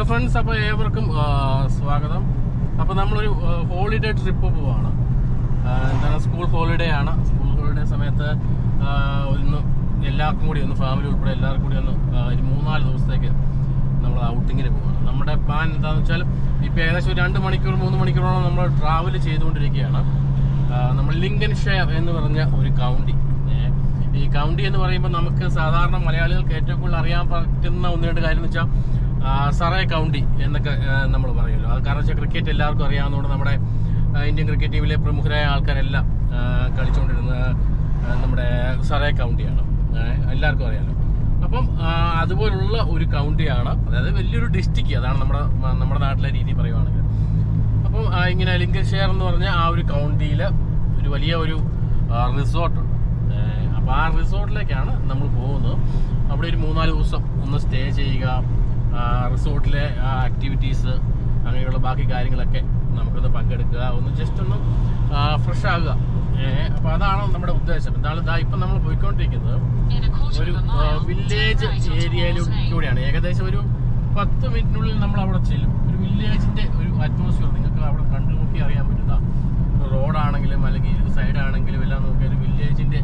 Friends അപ്പോൾ ഏവർക്കും ആ, സ്വാഗതം അപ്പോൾ നമ്മളൊരു ഹോളിഡേ ട്രിപ്പ് പോവാണ് ആ, എന്താണ് സ്കൂൾ ഹോളിഡേ ആണ് സ്കൂൾ ഹോളിഡേ സമയത്ത് ആ, ഒന്ന് എല്ലാവർക്കും കൂടി ഒന്ന് ഫാമിലി ഉൾപ്പെടെ എല്ലാവർക്കും കൂടി ഒന്ന് ആ, ഒരു മൂന്നാല് ദിവസത്തേക്ക് നമ്മൾ ഔട്ടിങ്ങിന് പോവാണ് നമ്മുടെ പ്ലാൻ എന്താണെന്ന് വെച്ചാൽ ഇപ്പോൾ ഏകദേശം ഒരു രണ്ട് മണിക്കൂർ മൂന്ന് മണിക്കൂറോളം നമ്മൾ ട്രാവൽ ചെയ്തുകൊണ്ടിരിക്കുകയാണ് ആ, നമ്മൾ ലിങ്കൻ ഷെയർ എന്ന് പറഞ്ഞ ഒരു കൗണ്ടി ഏ, ഈ കൗണ്ടി എന്ന് പറയുമ്പോൾ നമുക്ക് സാധാരണ മലയാളികൾക്ക് ഏറ്റവും കൂടുതൽ അറിയാൻ പറ്റുന്ന ഒന്ന് രണ്ട് കാര്യം എന്ന് വെച്ചാൽ സറേ കൗണ്ടി എന്നൊക്കെ നമ്മൾ പറയുമല്ലോ അത് കാരണം വെച്ചാൽ ക്രിക്കറ്റ് എല്ലാവർക്കും അറിയാവുന്നതുകൊണ്ട് നമ്മുടെ ആ, ഇന്ത്യൻ ക്രിക്കറ്റ് ടീമിലെ പ്രമുഖരായ ആൾക്കാരെല്ലാം ആ, കളിച്ചുകൊണ്ടിരുന്ന ആ, നമ്മുടെ സറേ കൗണ്ടിയാണ് ആ, എല്ലാവർക്കും അറിയാലോ അപ്പം ആ, അതുപോലുള്ള ഒരു കൗണ്ടിയാണ് അതായത് വലിയൊരു ഡിസ്ട്രിക്റ്റ് അതാണ് നമ്മുടെ നമ്മുടെ നാട്ടിലെ രീതി പറയുവാണെങ്കിൽ അപ്പം ആ, ഇങ്ങനെ ലിങ്കൻ ഷെയർ എന്ന് പറഞ്ഞ ആ ഒരു കൗണ്ടിയിൽ ഒരു വലിയ ഒരു റിസോർട്ടുണ്ട് അപ്പോൾ ആ റിസോർട്ടിലേക്കാണ് നമ്മൾ പോകുന്നത് അവിടെ ഒരു മൂന്നാല് ദിവസം ഒന്ന് സ്റ്റേ ചെയ്യുക ആ, റിസോർട്ടിലെ ആക്ടിവിറ്റീസ് അങ്ങനെയുള്ള ബാക്കി കാര്യങ്ങളൊക്കെ നമുക്കൊന്ന് പങ്കെടുക്കുക ഒന്ന് ജസ്റ്റ് ഒന്ന് ഫ്രഷ് ആകുക അപ്പോൾ അതാണ് നമ്മുടെ ഉദ്ദേശം എന്താണ് ഇതാ ഇപ്പം നമ്മൾ പോയിക്കൊണ്ടിരിക്കുന്നത് ഒരു വില്ലേജ് ഏരിയയിലൂടെയാണ് ഏകദേശം ഒരു പത്ത് മിനിറ്റിനുള്ളിൽ നമ്മൾ അവിടെ ചെല്ലും ഒരു വില്ലേജിന്റെ ഒരു അറ്റ്മോസ്ഫിയർ നിങ്ങൾക്ക് അവിടെ കണ്ടു നോക്കി അറിയാൻ പറ്റുന്ന റോഡാണെങ്കിലും അല്ലെങ്കിൽ ഏത് സൈഡ് ആണെങ്കിലും എല്ലാം നോക്കിയാൽ ഒരു വില്ലേജിന്റെ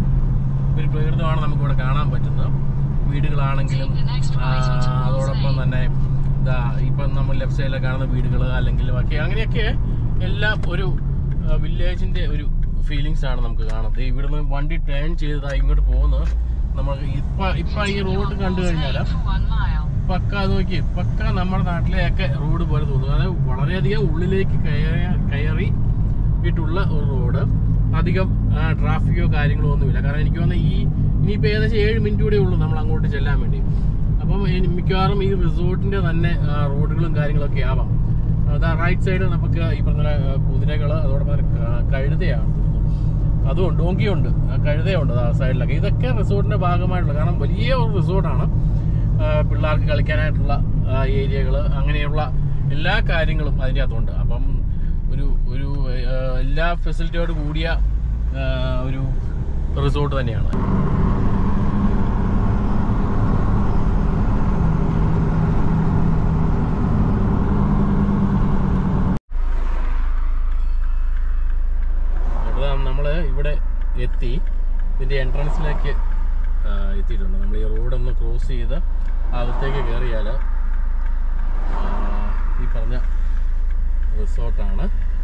ഒരു പ്രകൃതമാണ് നമുക്ക് ഇവിടെ കാണാൻ പറ്റുന്നത് വീടുകളാണെങ്കിലും ആ, അതോടൊപ്പം തന്നെ ഇതാ ഇപ്പം നമ്മൾ ലെഫ്റ്റ് സൈഡിൽ കാണുന്ന വീടുകൾ അല്ലെങ്കിൽ ബാക്കി അങ്ങനെയൊക്കെ എല്ലാം ഒരു വില്ലേജിന്റെ ഒരു ഫീലിങ്സ് ആണ് നമുക്ക് കാണുന്നത് ഇവിടുന്ന് വണ്ടി ടേൺ ചെയ്തതാ ഇങ്ങോട്ട് പോകുന്നത് നമ്മൾ ഇപ്പൊ ഇപ്പൊ ഈ റോഡ് കണ്ടു കഴിഞ്ഞാൽ പക്ക അത് നോക്കി പക്ക നമ്മുടെ നാട്ടിലെയൊക്കെ റോഡ് പോലെ തോന്നുന്നു അതായത് വളരെയധികം ഉള്ളിലേക്ക് കയറി കയറി ഇട്ടുള്ള ഒരു റോഡ് അധികം ട്രാഫിക്കോ കാര്യങ്ങളോ ഒന്നുമില്ല കാരണം എനിക്ക് തോന്നുന്നത് ഈ ഇനിയിപ്പോൾ ഏകദേശം ഏഴ് മിനിറ്റ് കൂടെ ഉള്ളൂ നമ്മൾ അങ്ങോട്ട് ചെല്ലാൻ വേണ്ടി അപ്പം ഇനി മിക്കവാറും ഈ റിസോർട്ടിന്റെ തന്നെ ആ, റോഡുകളും കാര്യങ്ങളൊക്കെ ആവാം അതാ റൈറ്റ് സൈഡ് നമുക്ക് ഈ പറഞ്ഞ കുതിരകൾ അതോടൊപ്പം തന്നെ ക- കഴുതയാണ് തോന്നുന്നു അതും ഡോങ്കിയുണ്ട് ആ, കഴുതയുണ്ട് ആ സൈഡിലൊക്കെ ഇതൊക്കെ റിസോർട്ടിന്റെ ഭാഗമായിട്ടുള്ള കാരണം വലിയ ഒരു റിസോർട്ടാണ് പിള്ളേർക്ക് കളിക്കാനായിട്ടുള്ള ഏരിയകൾ അങ്ങനെയുള്ള എല്ലാ കാര്യങ്ങളും അതിൻ്റെ അകത്തുണ്ട് അപ്പം ഒരു ഒരു ആ, എല്ലാ ഫെസിലിറ്റിയോട് കൂടിയ ആ, ഒരു റിസോർട്ട് തന്നെയാണ് അപ്പോൾ നമ്മൾ ഇവിടെ എത്തി ഇതിൻ്റെ എൻട്രൻസിലേക്ക് ആ, എത്തിയിട്ടുണ്ട് നമ്മൾ ഈ റോഡൊന്ന് ക്രോസ് ചെയ്ത് അകത്തേക്ക് കയറിയാൽ ഈ പറഞ്ഞ റിസോർട്ടാണ്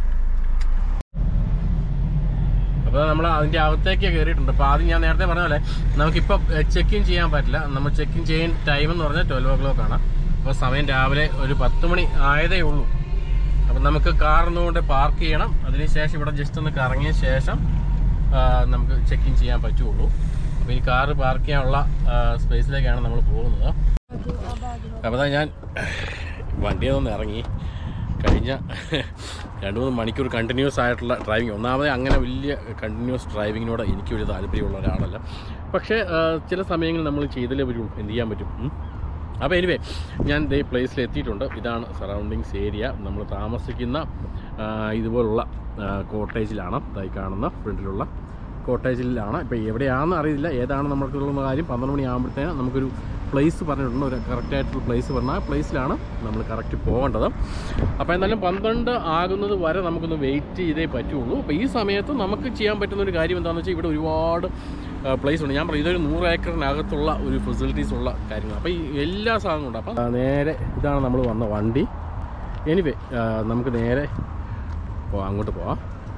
അപ്പോൾ നമ്മൾ അതിൻ്റെ അകത്തേക്ക് കയറിയിട്ടുണ്ട് അപ്പോൾ ആദ്യം ഞാൻ നേരത്തെ പറഞ്ഞ പോലെ നമുക്കിപ്പോൾ ചെക്ക് ഇൻ ചെയ്യാൻ പറ്റില്ല നമ്മൾ ചെക്ക് ഇൻ ചെയ്യാൻ ടൈം എന്ന് പറഞ്ഞാൽ ട്വൽവ് ഓ ക്ലോക്ക് ആണ് അപ്പോൾ സമയം രാവിലെ ഒരു പത്ത് മണി ആയതേ ഉള്ളൂ അപ്പം നമുക്ക് കാർ ഒന്നുകൊണ്ട് പാർക്ക് ചെയ്യണം അതിനുശേഷം ഇവിടെ ജസ്റ്റ് ഒന്ന് കറങ്ങിയ ശേഷം ആ, നമുക്ക് ചെക്ക് ഇൻ ചെയ്യാൻ പറ്റുള്ളൂ അപ്പോൾ ഈ കാറ് പാർക്ക് ചെയ്യാനുള്ള സ്പേസിലേക്കാണ് നമ്മൾ പോകുന്നത് അപ്പോൾ ദാ ഞാൻ വണ്ടിയിൽ നിന്ന് ഇറങ്ങി കഴിഞ്ഞ രണ്ട് മൂന്ന് മണിക്കൂർ കണ്ടിന്യൂസ് ആയിട്ടുള്ള ഡ്രൈവിംഗ് ഒന്നാമത് അങ്ങനെ വലിയ കണ്ടിന്യൂസ് ഡ്രൈവിങ്ങിനോട് എനിക്ക് വലിയ താല്പര്യമുള്ള ഒരാളല്ല പക്ഷേ ആ, ചില സമയങ്ങളിൽ നമ്മൾ ചെയ്തില്ലേ പറ്റും എന്ത് ചെയ്യാൻ പറ്റും ഉം. അപ്പോൾ എനിവേ ഞാൻ ദേ പ്ലേസിൽ എത്തിയിട്ടുണ്ട് ഇതാണ് സറൗണ്ടിങ്സ് ഏരിയ നമ്മൾ താമസിക്കുന്ന ആ, ഇതുപോലുള്ള കോട്ടേജിലാണ് ഇതായി കാണുന്ന ഫ്രണ്ടിലുള്ള കോട്ടേജിലാണ് ഇപ്പോൾ എവിടെയാണെന്ന് അറിയില്ല ഏതാണ് നമ്മൾക്കുള്ള കാര്യം പന്ത്രണ്ട് മണി ആകുമ്പോഴത്തേന് നമുക്കൊരു പ്ലേസ് പറഞ്ഞിട്ടുണ്ട് ഒരു കറക്റ്റ് ആയിട്ടുള്ള പ്ലേസ് പറഞ്ഞാൽ ആ പ്ലേസിലാണ് നമ്മൾ കറക്റ്റ് പോകേണ്ടത് അപ്പോൾ എന്തായാലും പന്ത്രണ്ട് ആകുന്നത് വരെ നമുക്കൊന്ന് വെയിറ്റ് ചെയ്തേ പറ്റുള്ളൂ അപ്പോൾ ഈ സമയത്ത് നമുക്ക് ചെയ്യാൻ പറ്റുന്ന ഒരു കാര്യം എന്താണെന്ന് വെച്ചാൽ ഇവിടെ ഒരുപാട് പ്ലേസ് ഉണ്ട് ഞാൻ പറയും ഇതൊരു നൂറ് ഏക്കറിനകത്തുള്ള ഒരു ഫെസിലിറ്റീസ് ഉള്ള കാര്യങ്ങൾ അപ്പോൾ ഈ എല്ലാ സാധനവും ഉണ്ട് അപ്പം നേരെ ഇതാണ് നമ്മൾ വന്ന വണ്ടി എനിവേ നമുക്ക് നേരെ പോവാം അങ്ങോട്ട് പോവാം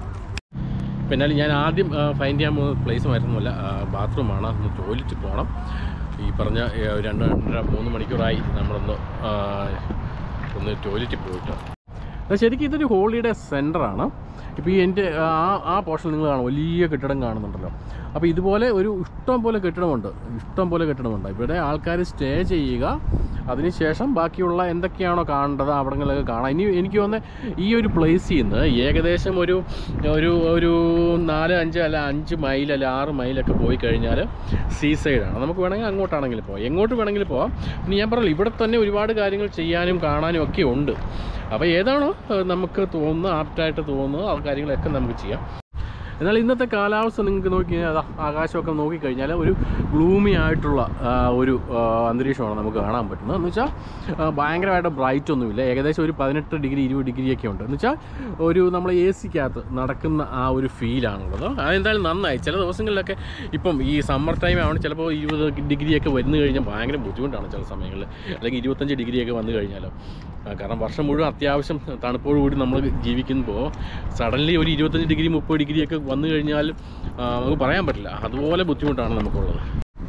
പിന്നെ ഞാൻ ആദ്യം ഫൈൻഡ് ചെയ്യാൻ പോകുന്ന പ്ലേസ് മരുന്നല്ല ബാത്റൂമാണ് ഒന്ന് ടോയ്ലറ്റ് പോകണം ഈ പറഞ്ഞ ആ, രണ്ട് രണ്ടര മൂന്ന് മണിക്കൂറായി നമ്മളൊന്ന് ആ, ഒന്ന് ടോയ്ലറ്റിൽ പോയിട്ട് അത് ശരിക്കും ഇതൊരു ഹോളിഡേ സെൻ്ററാണ് ഇപ്പോൾ ഈ എൻ്റെ ആ ആ പോർഷൻ നിങ്ങൾ കാണും വലിയ കെട്ടിടം കാണുന്നുണ്ടല്ലോ അപ്പോൾ ഇതുപോലെ ഒരു ഇഷ്ടം പോലെ കെട്ടിടമുണ്ട് ഇഷ്ടം പോലെ കെട്ടിടമുണ്ട് ഇവിടെ ആൾക്കാർ സ്റ്റേ ചെയ്യുക അതിനുശേഷം ബാക്കിയുള്ള എന്തൊക്കെയാണോ കാണേണ്ടത് അവിടങ്ങളിലൊക്കെ കാണാം ഇനി എനിക്ക് തോന്നുന്നത് ഈ ഒരു പ്ലേസിൽ നിന്ന് ഏകദേശം ഒരു ഒരു ഒരു നാല് അഞ്ച് അല്ല അഞ്ച് മൈൽ അല്ല ആറ് മൈലൊക്കെ പോയി കഴിഞ്ഞാൽ സീ സൈഡാണ് നമുക്ക് വേണമെങ്കിൽ അങ്ങോട്ടാണെങ്കിൽ പോവാം എങ്ങോട്ട് വേണമെങ്കിൽ പോവാം ഇനി ഞാൻ പറഞ്ഞില്ല ഇവിടെ തന്നെ ഒരുപാട് കാര്യങ്ങൾ ചെയ്യാനും കാണാനും ഒക്കെ ഉണ്ട് അപ്പോൾ ഏതാണോ ഏഹ്, നമുക്ക് തോന്നുന്നത് ആപ്റ്റായിട്ട് തോന്നുന്നത് ആ കാര്യങ്ങളൊക്കെ നമുക്ക് ചെയ്യാം എന്നാൽ ഇന്നത്തെ കാലാവസ്ഥ നിങ്ങൾക്ക് നോക്കി കഴിഞ്ഞാൽ അതാ ആകാശമൊക്കെ നോക്കിക്കഴിഞ്ഞാൽ ഒരു ഗ്ലൂമി ആയിട്ടുള്ള ആ, ഒരു ആ, അന്തരീക്ഷമാണ് നമുക്ക് കാണാൻ പറ്റുന്നത് എന്ന് വെച്ചാൽ ആ, ഭയങ്കരമായിട്ട് ബ്രൈറ്റ് ഒന്നുമില്ല ഏകദേശം ഒരു പതിനെട്ട് ഡിഗ്രി ഇരുപത് ഡിഗ്രിയൊക്കെ ഉണ്ട് എന്ന് വെച്ചാൽ ഒരു നമ്മൾ എ സിക്കകത്ത് നടക്കുന്ന ആ ഒരു ഫീലാണുള്ളത് അതെന്തായാലും നന്നായി ചില ദിവസങ്ങളിലൊക്കെ ഇപ്പം ഈ സമ്മർ ടൈം ആണ് ചിലപ്പോൾ ഇരുപത് ഡിഗ്രിയൊക്കെ വന്നു കഴിഞ്ഞാൽ ഭയങ്കര ബുദ്ധിമുട്ടാണ് ചില സമയങ്ങളിൽ അല്ലെങ്കിൽ ഇരുപത്തഞ്ച് ഡിഗ്രിയൊക്കെ വന്നു കഴിഞ്ഞാലോ ആ, കാരണം വർഷം മുഴുവൻ അത്യാവശ്യം തണുപ്പോട് കൂടി നമ്മൾ ജീവിക്കുമ്പോൾ സഡൻലി ഒരു ഇരുപത്തഞ്ച് ഡിഗ്രി മുപ്പത് ഡിഗ്രിയൊക്കെ വന്നു കഴിഞ്ഞാൽ ആ, നമുക്ക് പറയാൻ പറ്റില്ല അതുപോലെ ബുദ്ധിമുട്ടാണ് നമുക്കുള്ളത്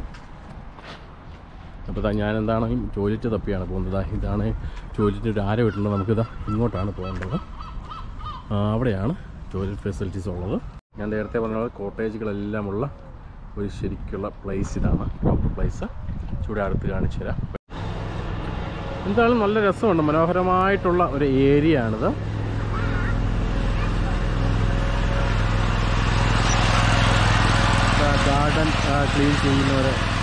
അപ്പോൾ ഇതാ ഞാൻ എന്താണ് ടോയ്ലറ്റ് തപ്പിയാണ് പോകുന്നത് ദാ ഇതാണ് ടോയ്ലറ്റ് ഒരു ആര വീട്ടുണ്ട് നമുക്കിതാ ഇങ്ങോട്ടാണ് പോകേണ്ടത് ആ, അവിടെയാണ് ടോയ്ലറ്റ് ഫെസിലിറ്റീസ് ഉള്ളത് ഞാൻ നേരത്തെ പറഞ്ഞ പോലെ കോട്ടേജുകളെല്ലാമുള്ള ഒരു ശരിക്കുള്ള പ്ലേസ് ഇതാണ് പ്രോപ്പർ പ്ലേസ് ചൂടെ അടുത്ത് കാണിച്ചു തരാം എന്തായാലും നല്ല രസമുണ്ട് മനോഹരമായിട്ടുള്ള ഒരു ഏരിയ ആണിത് ഗാർഡൻ ക്ലീൻ ചെയ്യുന്നവർ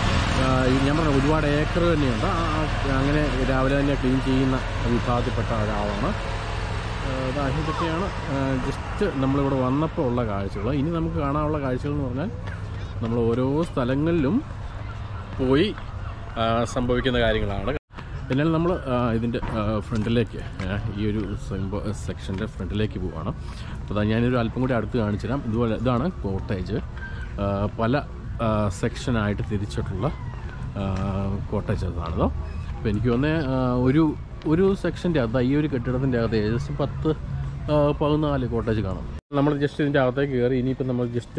ഞാൻ പറഞ്ഞ ഒരുപാട് ഏക്കർ തന്നെയുണ്ട് ആ- ആ- അങ്ങനെ രാവിലെ തന്നെ ക്ലീൻ ചെയ്യുന്ന വിഭാഗത്തിൽപ്പെട്ട ഒരാളാണ് ആ, ദാ ഇതൊക്കെയാണ് ജസ്റ്റ് നമ്മളിവിടെ വന്നപ്പോൾ ഉള്ള കാഴ്ചകൾ ഇനി നമുക്ക് കാണാനുള്ള കാഴ്ചകൾ എന്ന് പറഞ്ഞാൽ നമ്മൾ ഓരോ സ്ഥലങ്ങളിലും പോയി ആ, സംഭവിക്കുന്ന കാര്യങ്ങളാണ് എന്നാൽ നമ്മൾ ഇതിൻ്റെ ഫ്രണ്ടിലേക്ക് ആ, ഈ ഒരു സെക്ഷൻ്റെ ഫ്രണ്ടിലേക്ക് പോവുകയാണ് അപ്പോൾ ദാ ഞാനൊരു അല്പം കൂടി അടുത്ത് കാണിച്ചു തരാം ഇതുപോലെ ഇതാണ് കോട്ടേജ് ആ, പല ആ, സെക്ഷനായിട്ട് തിരിച്ചിട്ടുള്ള കോട്ടേജസ് ആണല്ലോ അപ്പോൾ എനിക്ക് തോന്നുന്നത് ഒരു ഒരു സെക്ഷൻ്റെ അകത്ത് ഈ ഒരു കെട്ടിടത്തിൻ്റെ അകത്ത് ഏകദേശം പത്ത് ആ, പതിനാല് കോട്ടേജ് കാണും നമ്മൾ ജസ്റ്റ് ഇതിൻ്റെ അകത്തേക്ക് കയറി ഇനിയിപ്പോൾ നമ്മൾ ജസ്റ്റ്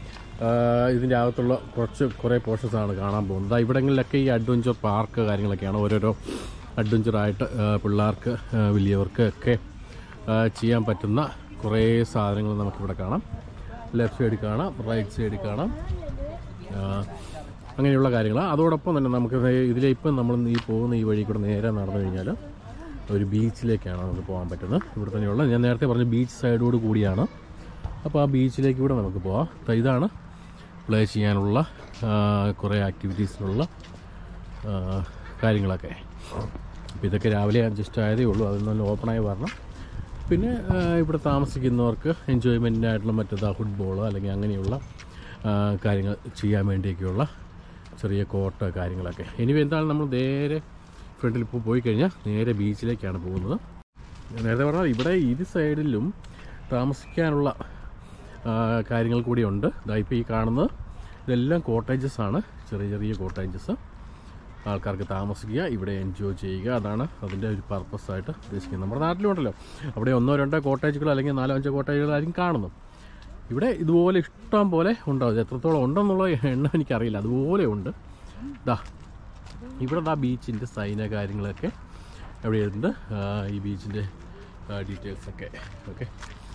ഇതിൻ്റെ അകത്തുള്ള കുറച്ച് കുറേ പോർഷൻസ് ആണ് കാണാൻ പോകുന്നത് ദാ ഇവിടങ്ങളിലൊക്കെ ഈ അഡ്വഞ്ചർ പാർക്ക് കാര്യങ്ങളൊക്കെയാണ് ഓരോരോ അഡ്വഞ്ചറായിട്ട് പിള്ളേർക്ക് ആ, വലിയവർക്ക് ഒക്കെ ആ, ചെയ്യാൻ പറ്റുന്ന കുറേ സാധനങ്ങൾ നമുക്കിവിടെ കാണാം ലെഫ്റ്റ് സൈഡിൽ കാണാം റൈറ്റ് സൈഡിൽ കാണാം ആ, അങ്ങനെയുള്ള കാര്യങ്ങൾ അതോടൊപ്പം തന്നെ നമുക്ക് ദേ ഇതിലെ ഇപ്പം നമ്മൾ ഈ പോകുന്ന ഈ വഴി കൂടെ നേരെ നടന്നു കഴിഞ്ഞാൽ ഒരു ബീച്ചിലേക്കാണ് നമുക്ക് പോകാൻ പറ്റുന്നത് ഇവിടെ തന്നെയുള്ള ഞാൻ നേരത്തെ പറഞ്ഞ ബീച്ച് സൈഡോട് കൂടിയാണ് അപ്പോൾ ആ ബീച്ചിലേക്ക് കൂടെ നമുക്ക് പോവാം ദാ ഇതാണ് പ്ലേ ചെയ്യാനുള്ള ആ, കുറേ ആക്ടിവിറ്റീസിനുള്ള ആ, കാര്യങ്ങളൊക്കെ അപ്പോൾ ഇതൊക്കെ രാവിലെ ജസ്റ്റ് ആയതേ ഉള്ളൂ അതൊന്നും ഓപ്പണായി വരണം പിന്നെ ആ, ഇവിടെ താമസിക്കുന്നവർക്ക് എൻജോയ്മെൻറ്റിനായിട്ടുള്ള മറ്റേതാ ഫുട്ബോൾ അല്ലെങ്കിൽ അങ്ങനെയുള്ള ആ, കാര്യങ്ങൾ ചെയ്യാൻ വേണ്ടിയൊക്കെയുള്ള ചെറിയ കോട്ട് കാര്യങ്ങളൊക്കെ ഇനി എന്തായാലും നമ്മൾ നേരെ ഫ്രണ്ടിൽ ഇപ്പോൾ പോയി കഴിഞ്ഞാൽ നേരെ ബീച്ചിലേക്കാണ് പോകുന്നത് ഞാൻ നേരത്തെ പറഞ്ഞാൽ ഇവിടെ ഇരു സൈഡിലും താമസിക്കാനുള്ള ആ, കാര്യങ്ങൾ കൂടിയുണ്ട് ഇതാ ഇപ്പോൾ ഈ കാണുന്നത് ഇതെല്ലാം കോട്ടേജസ് ആണ് ചെറിയ ചെറിയ കോട്ടേജസ് ആൾക്കാർക്ക് താമസിക്കുക ഇവിടെ എൻജോയ് ചെയ്യുക അതാണ് അതിൻ്റെ ഒരു പർപ്പസ് ആയിട്ട് ഉദ്ദേശിക്കുന്നത് നമ്മുടെ നാട്ടിലുണ്ടല്ലോ അവിടെ ഒന്നോ രണ്ടോ കോട്ടേജുകൾ അല്ലെങ്കിൽ നാലോ അഞ്ചോ കോട്ടേജുകളായിരിക്കും കാണുന്നത് ഇവിടെ ഇതുപോലെ ഇഷ്ടം പോലെ ഉണ്ടാവും ഇത് എത്രത്തോളം ഉണ്ടെന്നുള്ള എണ്ണം എനിക്കറിയില്ല അതുപോലെ ഉണ്ട് ദാ ഇവിടെ ദാ ബീച്ചിൻ്റെ സൈന കാര്യങ്ങളൊക്കെ എവിടെ ഉണ്ട് ഈ ബീച്ചിൻ്റെ ഡീറ്റെയിൽസ് ഒക്കെ ഓക്കെ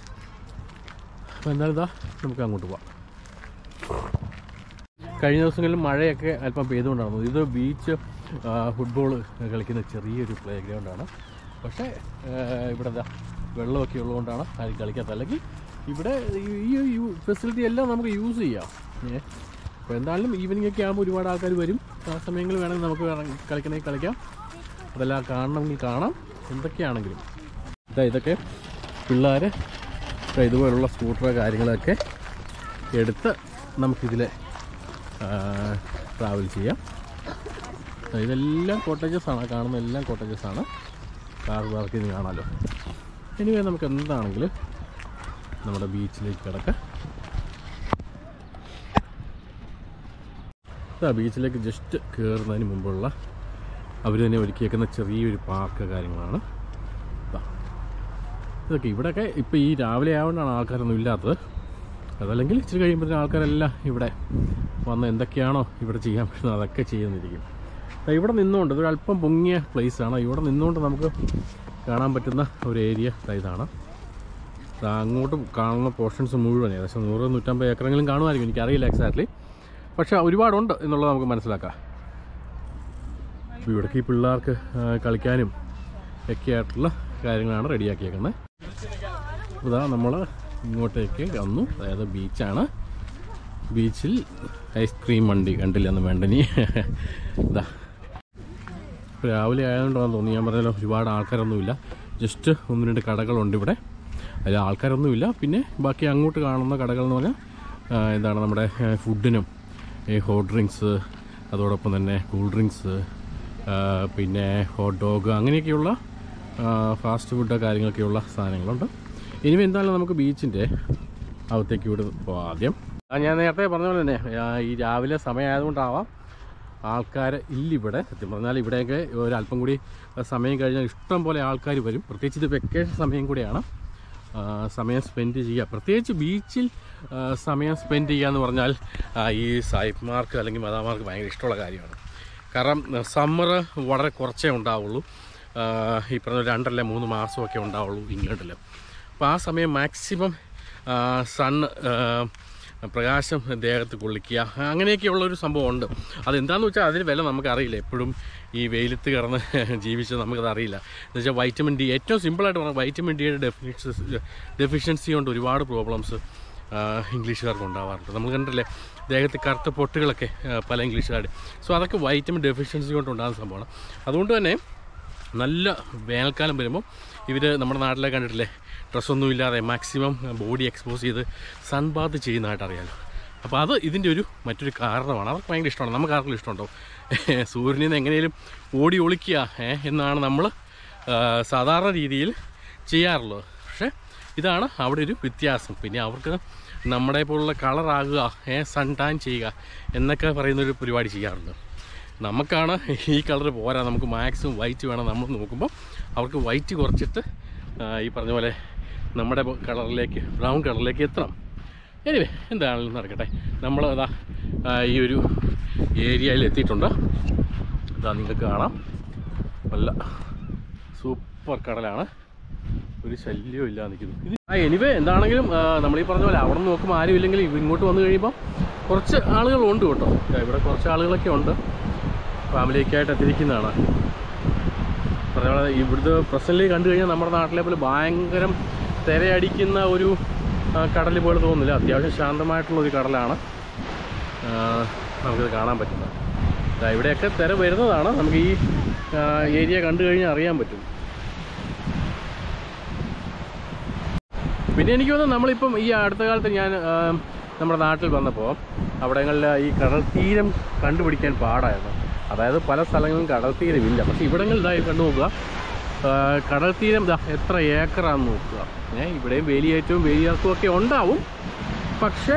അപ്പോൾ എന്തായാലും ഇതാ നമുക്ക് അങ്ങോട്ട് പോവാം കഴിഞ്ഞ ദിവസങ്ങളിൽ മഴയൊക്കെ അല്പം പെയ്തുകൊണ്ടാണ് ഇത് ബീച്ച് ഫുട്ബോൾ കളിക്കുന്ന ചെറിയൊരു പ്ലേ ഗ്രൗണ്ടാണ് പക്ഷേ ആ, ഇവിടെ എന്താ വെള്ളമൊക്കെ ഉള്ളതുകൊണ്ടാണ് ആരും കളിക്കാത്തത് അല്ലെങ്കിൽ ഇവിടെ ഈ ഈ ഫെസിലിറ്റി എല്ലാം നമുക്ക് യൂസ് ചെയ്യാം ഏ അപ്പോൾ എന്തായാലും ഈവനിങ് ഒക്കെ ആകുമ്പോൾ ഒരുപാട് ആൾക്കാർ വരും ആ സമയങ്ങളിൽ വേണമെങ്കിൽ നമുക്ക് ഇറങ്ങി കളിക്കണമെങ്കിൽ കളിക്കാം അതെല്ലാം കാണണമെങ്കിൽ കാണാം എന്തൊക്കെയാണെങ്കിലും ഇതാ ഇതൊക്കെ പിള്ളേർ ഇതുപോലുള്ള സ്കൂട്ടർ കാര്യങ്ങളൊക്കെ എടുത്ത് നമുക്കിതിൽ ട്രാവൽ ചെയ്യാം ഇതെല്ലാം കോട്ടേജസ് ആണ് കാണുന്ന എല്ലാം കോട്ടേജസ് ആണ് കാർ പാർക്ക് ചെയ്ത് കാണാമല്ലോ എനിവേ നമുക്ക് എന്താണെങ്കിലും നമ്മുടെ ബീച്ചിലേക്ക് കിടക്കാം ഇതാ ബീച്ചിലേക്ക് ജസ്റ്റ് കയറുന്നതിന് മുമ്പുള്ള അവർ തന്നെ ഒരുക്കിയേക്കുന്ന ചെറിയൊരു പാർക്ക് കാര്യങ്ങളാണ് ഇതാ. ഇതൊക്കെ ഇവിടെയൊക്കെ ഇപ്പോൾ ഈ രാവിലെ ആയതുകൊണ്ടാണ് ആൾക്കാരൊന്നും ഇല്ലാത്തത് അതല്ലെങ്കിൽ ഇച്ചിരി കഴിയുമ്പോഴത്തേക്കും ആൾക്കാരെല്ലാം ഇവിടെ വന്ന് എന്തൊക്കെയാണോ ഇവിടെ ചെയ്യാൻ പറ്റുന്നത് അതൊക്കെ ചെയ്യുന്നിരിക്കും ദാ ഇവിടെ നിന്നുകൊണ്ട് ഇതൊരു അല്പം പൊങ്ങിയ place ആണ് ഇവിടെ നിന്നുകൊണ്ട് നമുക്ക് കാണാൻ പറ്റുന്ന ഒരു ഏരിയ ഇതാണ് ദാ അങ്ങോട്ട് കാണുന്ന പോർഷൻസ് മുഴുവൻ ഏകദേശം നൂറ് നൂറ്റമ്പത് ഏക്കറെങ്കിലും കാണുമായിരിക്കും എനിക്കറിയില്ല എക്സാക്ട്ലി പക്ഷേ ഒരുപാടുണ്ട് എന്നുള്ളത് നമുക്ക് മനസ്സിലാക്കാം അപ്പോൾ ഇവിടേക്ക് ഈ പിള്ളേർക്ക് ആ, കളിക്കാനും ഒക്കെ ആയിട്ടുള്ള കാര്യങ്ങളാണ് റെഡിയാക്കിയേക്കുന്നത് അപ്പോൾ ഇതാ നമ്മൾ ഇങ്ങോട്ടേക്ക് വന്നു അതായത് ബീച്ചാണ് ബീച്ചിൽ ഐസ്ക്രീം വണ്ടി കണ്ടില്ല എന്ന് വേണ്ട നീ ഇതാ രാവിലെ ആയതുകൊണ്ടാണെന്ന് തോന്നി ഞാൻ പറഞ്ഞല്ലോ ഒരുപാട് ആൾക്കാരൊന്നുമില്ല ജസ്റ്റ് ഒന്ന് രണ്ട് കടകളുണ്ട് ഇവിടെ അതിൽ ആൾക്കാരൊന്നുമില്ല പിന്നെ ബാക്കി അങ്ങോട്ട് കാണുന്ന കടകൾ എന്ന് പറഞ്ഞാൽ ആ, എന്താണ് നമ്മുടെ ആ, ഫുഡിനും ഈ ഹോട്ട് ഡ്രിങ്ക്സ് അതോടൊപ്പം തന്നെ കൂൾ ഡ്രിങ്ക്സ് ആ, പിന്നെ ഹോട്ട് ഡോഗ് അങ്ങനെയൊക്കെയുള്ള ആ, ഫാസ്റ്റ് ഫുഡ് കാര്യങ്ങളൊക്കെയുള്ള സാധനങ്ങളുണ്ട് ഇനി എന്തായാലും നമുക്ക് ബീച്ചിൻ്റെ അകത്തേക്ക് ഇവിടെ പോകാം ആദ്യം ആ, ഞാൻ നേരത്തെ പറഞ്ഞ പോലെ തന്നെ ആ, ഈ രാവിലെ സമയമായതുകൊണ്ടാവാം ആൾക്കാർ ഇല്ലിവിടെ സത്യം പറഞ്ഞാൽ ഇവിടെയൊക്കെ ഒരല്പം കൂടി സമയം കഴിഞ്ഞാൽ ഇഷ്ടം പോലെ ആൾക്കാർ വരും പ്രത്യേകിച്ച് ഇത് വെക്കേഷൻ സമയം കൂടിയാണ് ആ, സമയം സ്പെൻഡ് ചെയ്യുക പ്രത്യേകിച്ച് ബീച്ചിൽ ആ, സമയം സ്പെൻഡ് ചെയ്യുക എന്ന് പറഞ്ഞാൽ ആ, ഈ സായിപ്പ്മാർക്ക് അല്ലെങ്കിൽ മതാമാർക്ക് ഭയങ്കര ഇഷ്ടമുള്ള കാര്യമാണ് കാരണം സമ്മർ വളരെ കുറച്ചേ ഉണ്ടാവുള്ളൂ ആ, ഈ പറഞ്ഞ രണ്ടല്ല മൂന്ന് മാസമൊക്കെ ഉണ്ടാവുള്ളൂ ഇംഗ്ലണ്ടിൽ അപ്പോൾ ആ സമയം മാക്സിമം സൺ പ്രകാശം ദേഹത്ത് കൊള്ളിക്കുക അങ്ങനെയൊക്കെയുള്ള ഒരു സംഭവം ഉണ്ട് അതെന്താണെന്ന് വെച്ചാൽ അതിന് വില നമുക്കറിയില്ല എപ്പോഴും ഈ വെയിലത്ത് കിടന്ന് ജീവിച്ചത് നമുക്കത് അറിയില്ല എന്ന് വെച്ചാൽ വൈറ്റമിൻ ഡി ഏറ്റവും സിമ്പിളായിട്ട് പറഞ്ഞാൽ വൈറ്റമിൻ ഡിയുടെ ഡെഫിഷ്യൻസി ഡെഫിഷ്യൻസി കൊണ്ട് ഒരുപാട് പ്രോബ്ലംസ് ഇംഗ്ലീഷുകാർക്ക് ഉണ്ടാവാറുണ്ട് നമ്മൾ കണ്ടില്ലേ ദേഹത്ത് കറുത്ത പൊട്ടുകളൊക്കെ ആ, പല ഇംഗ്ലീഷുകാർ സോ അതൊക്കെ വൈറ്റമിൻ ഡെഫിഷ്യൻസി കൊണ്ട് ഉണ്ടാകുന്ന സംഭവമാണ് അതുകൊണ്ട് തന്നെ നല്ല വേനൽക്കാലം വരുമ്പോൾ ഇവർ നമ്മുടെ നാട്ടിലെ കണ്ടിട്ടില്ലേ ഡ്രസ്സൊന്നും ഇല്ലാതെ മാക്സിമം ബോഡി എക്സ്പോസ് ചെയ്ത് സൺ ബാത്ത് ചെയ്യുന്നതായിട്ട് അറിയാമല്ലോ അപ്പോൾ അത് ഇതിൻ്റെ ഒരു മറ്റൊരു കാരണമാണ് അവർക്ക് ഭയങ്കര ഇഷ്ടമാണ് നമുക്ക് ആർക്കും ഇഷ്ടമുണ്ടോ സൂര്യനിൽ നിന്ന് എങ്ങനെയും ഓടി ഒളിക്കുക ഏ, എന്നാണ് നമ്മൾ സാധാരണ രീതിയിൽ ചെയ്യാറുള്ളത് പക്ഷേ ഇതാണ് അവിടെ ഒരു വ്യത്യാസം പിന്നെ അവർക്ക് നമ്മുടെ പോലുള്ള കളറാകുക ഏ സൺ ടാൻ ചെയ്യുക എന്നൊക്കെ പറയുന്നൊരു പരിപാടി ചെയ്യാറുണ്ട് നമുക്കാണ് ഈ കളർ പോരാ നമുക്ക് മാക്സിമം വൈറ്റ് വേണം നമ്മൾ നോക്കുമ്പോൾ അവർക്ക് വൈറ്റ് കുറച്ചിട്ട് ആ, ഈ പറഞ്ഞ പോലെ നമ്മുടെ കളറിലേക്ക് ബ്രൗൺ കളറിലേക്ക് എത്തണം എനിവേ എന്താണെങ്കിലും നടക്കട്ടെ നമ്മൾ അതാ ആ, ഈ ഒരു ഏരിയയിൽ എത്തിയിട്ടുണ്ട് ഇതാ നിങ്ങൾക്ക് കാണാം നല്ല സൂപ്പർ കടലാണ് ഒരു ശല്യവും ഇല്ല നിൽക്കുന്നു ഇത് ആ എനിവേ എന്താണെങ്കിലും ആ, നമ്മൾ ഈ പറഞ്ഞ പോലെ അവിടെ നിന്ന് നോക്കുമ്പോൾ ആരും ഇല്ലെങ്കിൽ ഇങ്ങോട്ട് വന്നു കഴിയുമ്പോൾ കുറച്ച് ആളുകളുണ്ട് കേട്ടോ ദാ ഇവിടെ കുറച്ച് ആളുകളൊക്കെ ഉണ്ട് ഫാമിലിയൊക്കെ ആയിട്ട് എത്തിയിരിക്കുന്നതാണ് പറഞ്ഞ പോലെ ഇവിടുത്തെ പ്രസൻ്റ് കണ്ടു കഴിഞ്ഞാൽ നമ്മുടെ നാട്ടിലെ പോലെ ഭയങ്കരം തിരയടിക്കുന്ന ഒരു ആ, കടൽ പോലെ തോന്നുന്നില്ല അത്യാവശ്യം ശാന്തമായിട്ടുള്ള ഒരു കടലാണ് ആ, നമുക്കിത് കാണാൻ പറ്റുന്നത് ദാ ഇവിടെയൊക്കെ തിര വരുന്നതാണ് നമുക്ക് ഈ ആ, ഏരിയ കണ്ടു കഴിഞ്ഞാൽ അറിയാൻ പറ്റും പിന്നെ എനിക്ക് തോന്നുന്നു നമ്മളിപ്പം ഈ അടുത്ത കാലത്ത് ഞാൻ ആ, നമ്മുടെ നാട്ടിൽ വന്നപ്പോൾ അവിടങ്ങളിൽ ഈ കടൽ തീരം കണ്ടുപിടിക്കാൻ പാടായിരുന്നു അതായത് പല സ്ഥലങ്ങളിലും കടൽ തീരമില്ല പക്ഷേ ഇവിടങ്ങളിൽ ഇതായി കണ്ടു നോക്കുക ആ, കടൽ തീരം ഇതാ എത്ര ഏക്കറാന്ന് നോക്കുക ഏ ഇവിടെയും വേലിയേറ്റവും വേലിയിറക്കവും ഒക്കെ ഉണ്ടാവും പക്ഷേ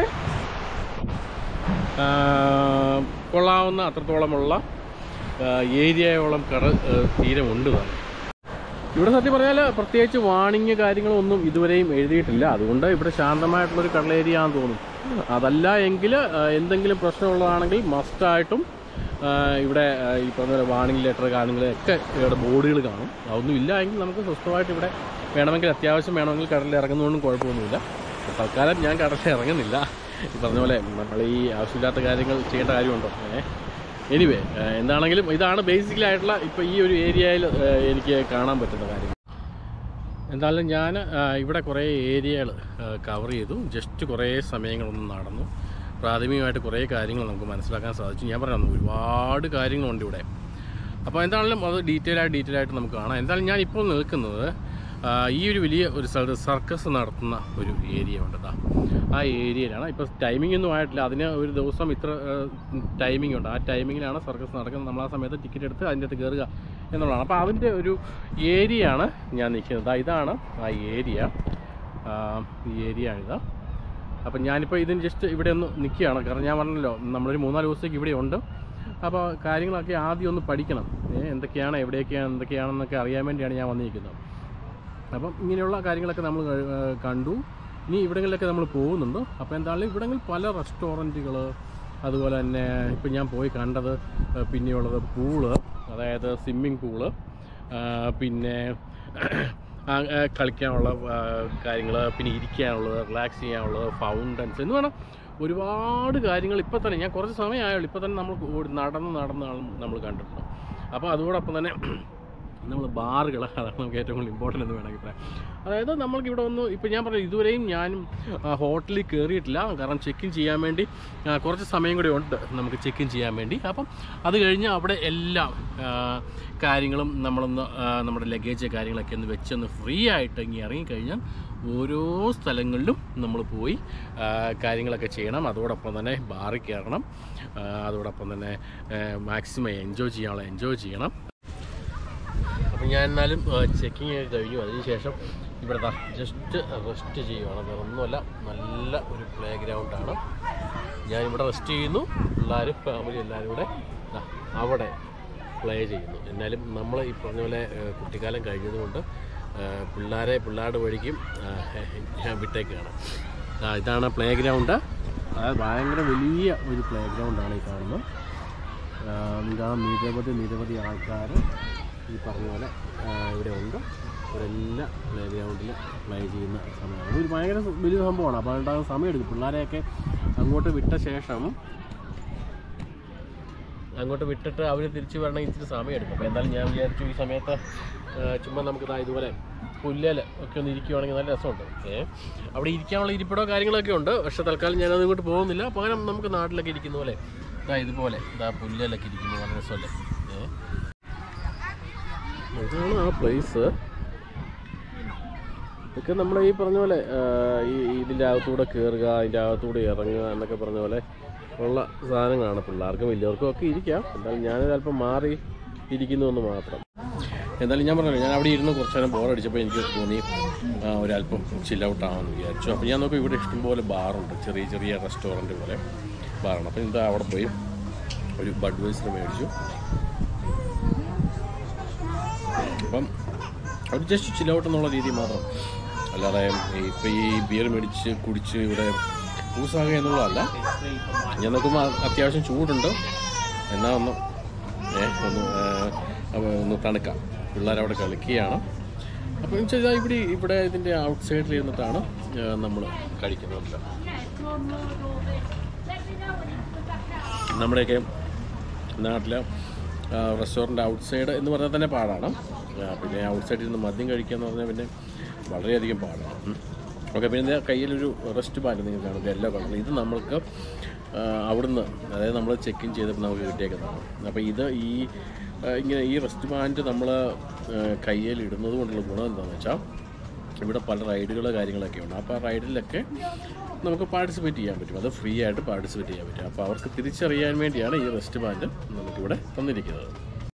ആ, കൊള്ളാവുന്ന അത്രത്തോളമുള്ള ആ, ഏരിയയോളം കടൽ ആ, തീരമുണ്ട് താനും ഇവിടെ സത്യം പറഞ്ഞാൽ പ്രത്യേകിച്ച് വാണിങ് കാര്യങ്ങളൊന്നും ഇതുവരെയും എഴുതിയിട്ടില്ല അതുകൊണ്ട് ഇവിടെ ശാന്തമായിട്ടുള്ളൊരു കടൽ ഏരിയ ആണെന്ന് തോന്നുന്നു അതല്ല എങ്കിൽ ആ, എന്തെങ്കിലും പ്രശ്നമുള്ളതാണെങ്കിൽ മസ്റ്റായിട്ടും ആ, ഇവിടെ ആ, ഈ പറഞ്ഞ പോലെ വാണിംഗ് ലെറ്റർ കാര്യങ്ങൾ ഒക്കെ ഇവിടെ ബോർഡുകൾ കാണും അതൊന്നും ഇല്ല എങ്കിൽ നമുക്ക് സ്വസ്ഥമായിട്ട് ഇവിടെ വേണമെങ്കിൽ അത്യാവശ്യം വേണമെങ്കിൽ കടലിൽ ഇറങ്ങുന്നതുകൊണ്ടും കുഴപ്പമൊന്നുമില്ല തൽക്കാലം ഞാൻ കടലിൽ ഇറങ്ങുന്നില്ല ഈ പറഞ്ഞ പോലെ നമ്മൾ ഈ ആവശ്യമില്ലാത്ത കാര്യങ്ങൾ ചെയ്യേണ്ട കാര്യമുണ്ടോ ഏഹ് എനിവേ എന്താണെങ്കിലും ഇതാണ് ബേസിക്കലി ആയിട്ടുള്ള ഇപ്പോൾ ഈ ഒരു ഏരിയയിൽ എനിക്ക് കാണാൻ പറ്റുന്ന കാര്യം എന്തായാലും ഞാൻ ഇവിടെ കുറേ ഏരിയകൾ കവർ ചെയ്തു ജസ്റ്റ് കുറേ സമയങ്ങളൊന്നും നടന്നു പ്രാഥമികമായിട്ട് കുറേ കാര്യങ്ങൾ നമുക്ക് മനസ്സിലാക്കാൻ സാധിച്ചു ഞാൻ പറഞ്ഞു ഒരുപാട് കാര്യങ്ങളുണ്ട് ഇവിടെ അപ്പോൾ എന്താണെങ്കിലും അത് ഡീറ്റെയിൽ ആയിട്ട് ഡീറ്റെയിൽ ആയിട്ട് നമുക്ക് കാണാം എന്തായാലും ഞാൻ ഇപ്പോൾ നിൽക്കുന്നത് ആ, ഈ ഒരു വലിയ ഒരു സ്ഥലത്ത് സർക്കസ് നടത്തുന്ന ഒരു ഏരിയ ഉണ്ട് കേട്ടോ ആ ഏരിയയിലാണ് ഇപ്പോൾ ടൈമിംഗ് ഒന്നും ആയിട്ടില്ല അതിന് ഒരു ദിവസം ഇത്ര ടൈമിംഗ് ഉണ്ട് ആ ടൈമിങ്ങിലാണ് സർക്കസ് നടക്കുന്നത് നമ്മൾ ആ സമയത്ത് ടിക്കറ്റ് എടുത്ത് അതിൻ്റെ അകത്ത് കയറുക എന്നുള്ളതാണ് അപ്പോൾ അതിൻ്റെ ഒരു ഏരിയയാണ് ഞാൻ നിൽക്കുന്നത് ദാ ഇതാണ് ആ ഏരിയ ഈ ഏരിയ ആണിത് അപ്പം ഞാനിപ്പോൾ ഇതിന് ജസ്റ്റ് ഇവിടെ ഒന്ന് നിൽക്കുകയാണ് കാരണം ഞാൻ പറഞ്ഞല്ലോ നമ്മളൊരു മൂന്നാല് ദിവസത്തേക്ക് ഇവിടെ ഉണ്ട് അപ്പോൾ കാര്യങ്ങളൊക്കെ ആദ്യം ഒന്ന് പഠിക്കണം ഏ, എന്തൊക്കെയാണ് എവിടെയൊക്കെയാണ് എന്തൊക്കെയാണെന്നൊക്കെ അറിയാൻ വേണ്ടിയാണ് ഞാൻ വന്നിരിക്കുന്നത് അപ്പം ഇങ്ങനെയുള്ള കാര്യങ്ങളൊക്കെ നമ്മൾ ഏഹ്, കണ്ടു ഇനി ഇവിടങ്ങളിലൊക്കെ നമ്മൾ പോകുന്നുണ്ട് അപ്പോൾ എന്തായാലും ഇവിടങ്ങളിൽ പല റെസ്റ്റോറൻറ്റുകൾ അതുപോലെ തന്നെ ഇപ്പം ഞാൻ പോയി കണ്ടത് ഏഹ്, പിന്നെയുള്ളത് പൂള് അതായത് സ്വിമ്മിങ് പൂള് പിന്നെ ആ, ആ, കളിക്കാനുള്ള കാര്യങ്ങൾ പിന്നെ ഇരിക്കാനുള്ളത് റിലാക്സ് ചെയ്യാനുള്ളത് ഫൗണ്ടൻസ് എന്ന് വേണം ഒരുപാട് കാര്യങ്ങൾ ഇപ്പോൾ തന്നെ ഞാൻ കുറച്ച് സമയമായുള്ളൂ ഇപ്പോൾ തന്നെ നമ്മൾ ഓടി നടന്ന് നടന്ന് നമ്മൾ കണ്ടിട്ടുണ്ട് അപ്പോൾ അതോടൊപ്പം തന്നെ നമ്മൾ ബാറുകൾ അതാണ് നമുക്ക് ഏറ്റവും കൂടുതൽ ഇമ്പോർട്ടൻ്റ് എന്ന് വേണമെങ്കിൽ പറയാം അതായത് നമ്മൾക്ക് ഇവിടെ ഒന്ന് ഇപ്പോൾ ഞാൻ പറഞ്ഞു ഇതുവരെയും ഞാനും ആ, ഹോട്ടലിൽ കയറിയിട്ടില്ല കാരണം ചെക്ക് ഇൻ ചെയ്യാൻ വേണ്ടി ആ, കുറച്ച് സമയം കൂടി ഉണ്ട് നമുക്ക് ചെക്ക് ഇൻ ചെയ്യാൻ വേണ്ടി അപ്പം അത് കഴിഞ്ഞ് അവിടെ എല്ലാം ആ, കാര്യങ്ങളും നമ്മളൊന്ന് ആ, നമ്മുടെ ലഗേജ് കാര്യങ്ങളൊക്കെ ഒന്ന് വെച്ചൊന്ന് ഫ്രീ ആയിട്ട് ഇങ്ങനെ ഇറങ്ങിക്കഴിഞ്ഞാൽ ഓരോ സ്ഥലങ്ങളിലും നമ്മൾ പോയി ആ, കാര്യങ്ങളൊക്കെ ചെയ്യണം അതോടൊപ്പം തന്നെ ബാറിൽ കയറണം ആ, അതോടൊപ്പം തന്നെ മാക്സിമം എൻജോയ് ചെയ്യാനുള്ള എൻജോയ് ചെയ്യണം അപ്പം ഞാൻ എന്നാലും ചെക്കിങ് ഒക്കെ കഴിഞ്ഞു അതിനുശേഷം ഇവിടെ ജസ്റ്റ് റെസ്റ്റ് ചെയ്യുവാണ് വേറെ ഒന്നുമല്ല നല്ല ഒരു പ്ലേ ഗ്രൗണ്ടാണ് ഞാൻ ഇവിടെ റെസ്റ്റ് ചെയ്യുന്നു പിള്ളേരും ഫാമിലി എല്ലാവരും കൂടെ ദാ അവിടെ പ്ലേ ചെയ്യുന്നു എന്നാലും നമ്മൾ ഈ പറഞ്ഞ പോലെ ഏഹ്, കുട്ടിക്കാലം കഴിഞ്ഞതുകൊണ്ട് ഏഹ്, പിള്ളേരെ പിള്ളേരുടെ വഴിക്കും ഏഹ്, ഞാൻ വിട്ടേക്കാണ് ആ, ഇതാണ് പ്ലേ ഗ്രൗണ്ട് അതായത് ഭയങ്കര വലിയ ഒരു പ്ലേ ഗ്രൗണ്ടാണ് ഈ കാണുന്നത് ഇതാണ് നിരവധി നിരവധി ആൾക്കാർ ഈ പറഞ്ഞ പോലെ ആ, ഇവിടെ ഉണ്ട് ഇവരെല്ലാം പ്ലേ ഗ്രൗണ്ടിൽ പ്ലേ ചെയ്യുന്ന സമയമാണ് ഇത് ഒരു ഭയങ്കര വലിയ സംഭവമാണ് അപ്പോൾ അതുകൊണ്ടാകുന്ന സമയമെടുക്കും പിള്ളേരെയൊക്കെ അങ്ങോട്ട് വിട്ട ശേഷം അങ്ങോട്ട് വിട്ടിട്ട് അവർ തിരിച്ച് വരണമെങ്കിൽ ഇച്ചിരി സമയമെടുക്കും അപ്പോൾ എന്തായാലും ഞാൻ വിചാരിച്ചു ഈ സമയത്ത് ആ, ചുമ്മാ നമുക്ക് ഇതാ ഇതുപോലെ പുല്ലേൽ ഒക്കെ ഒന്ന് ഇരിക്കുവാണെങ്കിൽ നല്ല രസമുണ്ട് ഏ അവിടെ ഇരിക്കാനുള്ള ഇരിപ്പിടോ കാര്യങ്ങളൊക്കെ ഉണ്ട് പക്ഷെ തൽക്കാലം ഞാനത് ഇങ്ങോട്ട് പോകുന്നില്ല പകരം നമുക്ക് നാട്ടിലൊക്കെ ഇരിക്കുന്ന പോലെ ഇതാ ഇതുപോലെ ഇതാ പുല്ലേലൊക്കെ ഇരിക്കുന്നു നല്ല രസമല്ലേ ഏ ഇതാണ് ആ പ്ലേസ് ഇതൊക്കെ നമ്മൾ ഈ പറഞ്ഞ പോലെ ആ, ഈ ഇതിൻ്റെ അകത്തൂടെ കയറുക അതിൻ്റെ അകത്തൂടെ ഇറങ്ങുക എന്നൊക്കെ പറഞ്ഞ പോലെ ഉള്ള സാധനങ്ങളാണ് പിള്ളേർക്കും വലിയവർക്കും ഒക്കെ ഇരിക്കാം എന്തായാലും ഞാനത് അല്പം മാറി ഇരിക്കുന്നു എന്ന് മാത്രം എന്തായാലും ഞാൻ പറഞ്ഞല്ലോ ഞാൻ അവിടെ ഇരുന്ന് കുറച്ച് നേരം ബോറടിച്ചപ്പോൾ എനിക്ക് തോന്നി ആ, ഒരല്പം ചിൽ ഔട്ട് ആവാമെന്ന് വിചാരിച്ചു അപ്പോൾ ഞാൻ നോക്കി ഇവിടെ ഇഷ്ടംപോലെ ബാറുണ്ട് ചെറിയ ചെറിയ റെസ്റ്റോറൻറ്റ് പോലെ ബാറാണ് അപ്പോൾ എന്താ അവിടെ പോയി ഒരു ബഡ് വൈസർ മേടിച്ചു അപ്പം അവർ ജസ്റ്റ് ചിൽ ഔട്ട് എന്നുള്ള രീതി മാത്രം അല്ലാതെ ഇപ്പം ഈ ബിയർ മേടിച്ച് കുടിച്ച് ഇവിടെ പൂസാകുക എന്നുള്ളതല്ല ഞാൻ നോക്കുമ്പോൾ അത്യാവശ്യം ചൂടുണ്ട് എന്നാൽ ഒന്ന് ഏ ഒന്ന് ഏ, അവ ഒന്ന് തണുക്കാം പിള്ളേരവിടെ കളിക്കുകയാണ് അപ്പോൾ എന്ന് വെച്ചാൽ ഇവിടെ ഇവിടെ ഇതിൻ്റെ ഔട്ട് സൈഡിൽ ഇരുന്നിട്ടാണ് നമ്മൾ കഴിക്കുന്നത് നമ്മുടെയൊക്കെ നാട്ടിലെ റെസ്റ്റോറൻറ്റ് ഔട്ട് സൈഡ് എന്ന് പറഞ്ഞാൽ തന്നെ പാടാണ് ആ, പിന്നെ ഔട്ട് സൈഡിൽ നിന്ന് മദ്യം കഴിക്കുക എന്ന് പറഞ്ഞാൽ പിന്നെ വളരെയധികം പാടാണ് ഉം. ഓക്കെ പിന്നെ ഇതിൻ്റെ കയ്യിലൊരു റെസ്റ്റ് ബാൻഡ് നിങ്ങൾ കാണും യെല്ലോ കളർ ഇത് നമ്മൾക്ക് ആ, അവിടുന്ന് അതായത് നമ്മൾ ചെക്ക് ഇൻ ചെയ്തപ്പോൾ നമുക്ക് കിട്ടിയേക്കുന്നതാണ് അപ്പോൾ ഇത് ഈ ആ, ഇങ്ങനെ ഈ റെസ്റ്റ് ബാൻഡ് നമ്മൾ കയ്യിൽ ഇടുന്നത് കൊണ്ടുള്ള ഗുണം എന്താണെന്ന് വെച്ചാൽ ഇവിടെ പല റൈഡുകൾ കാര്യങ്ങളൊക്കെ ഉണ്ട് അപ്പോൾ ആ റൈഡിലൊക്കെ നമുക്ക് പാർട്ടിസിപ്പേറ്റ് ചെയ്യാൻ പറ്റും അത് ഫ്രീ ആയിട്ട് പാർട്ടിസിപ്പേറ്റ് ചെയ്യാൻ പറ്റും അപ്പോൾ അവർക്ക് തിരിച്ചറിയാൻ വേണ്ടിയാണ് ഈ റെസ്റ്റ് ബാൻഡ് നമുക്കിവിടെ തന്നിരിക്കുന്നത്